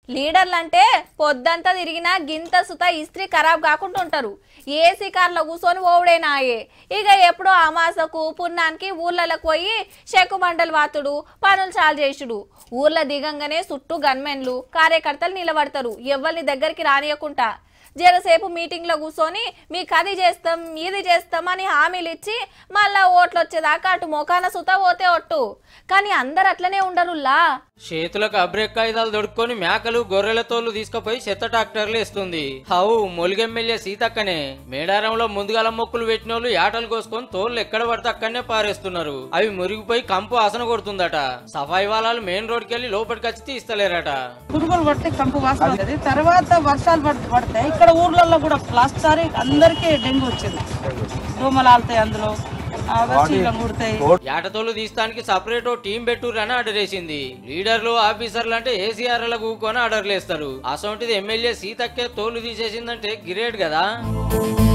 లీడర్లంటే పొద్దంతా తిరిగినా గింత సుత ఇస్త్రీ ఖరాబ్ కాకుండా ఉంటారు ఏసీ కార్లో కూర్చొని ఓవుడేనాయే ఇక ఎప్పుడో అమాసకు పున్నానికి ఊర్లకు పోయి చెక్కు మండలు వాతుడు పనులు చాలు చేసుడు ఊర్లో దిగంగానే చుట్టూ గన్మెన్లు కార్యకర్తలు నిలబడతారు ఎవరిని దగ్గరికి రానియకుండా జరసేపు మీటింగ్లో కూర్చొని మీకు అది చేస్తాం ఇది చేస్తాం అని హామీలు ఇచ్చి మళ్ళా ఓట్లు వచ్చేదాకా అటు మొఖాన సుత పోతే ఒట్టు కానీ అందరు అట్లనే ఉండరుల్లా చేతులకు అబ్రేక్ కాగితాలు దొడుక్కొని మేకలు గొర్రెల తోలు తీసుకుపోయి చెత్త ట్రాక్టర్లు ఇస్తుంది హవు మొలిగెమ్మెల్యే సీతక్కనే మేడారంలో ముందుగాల మొక్కులు పెట్టిన వాళ్ళు యాటలు కోసుకొని తోళ్ళు ఎక్కడ పడితే అక్కడనే పారేస్తున్నారు అవి మురిగిపోయి కంపు ఆసన కొడుతుందట సఫాయి వాళ్ళలు మెయిన్ రోడ్కి వెళ్ళి లోపలికి వచ్చి తీస్తలేరట పురుగులు పడితే కంపు వాసన వస్తుంది తర్వాత వర్షాలు పడి పడతాయి ఇక్కడ ఊర్లలో కూడా లాస్ట్ సారి అందరికీ డెంగ్యూ వచ్చింది దోమలు ఆలుతాయి అందులో చీలం కుడతాయి యాటతోలు తీస్తానికి సపరేట్ టీం పెట్టుర్రని ఆర్డర్ వేసింది లీడర్లు ఆఫీసర్లు అంటే ఏసీఆర్ల కూకొని ఆర్డర్లు వేస్తారు అసొంటిది ఎమ్మెల్యే సీతక్కే తోలు తీసేసిందంటే గిరేట్ కదా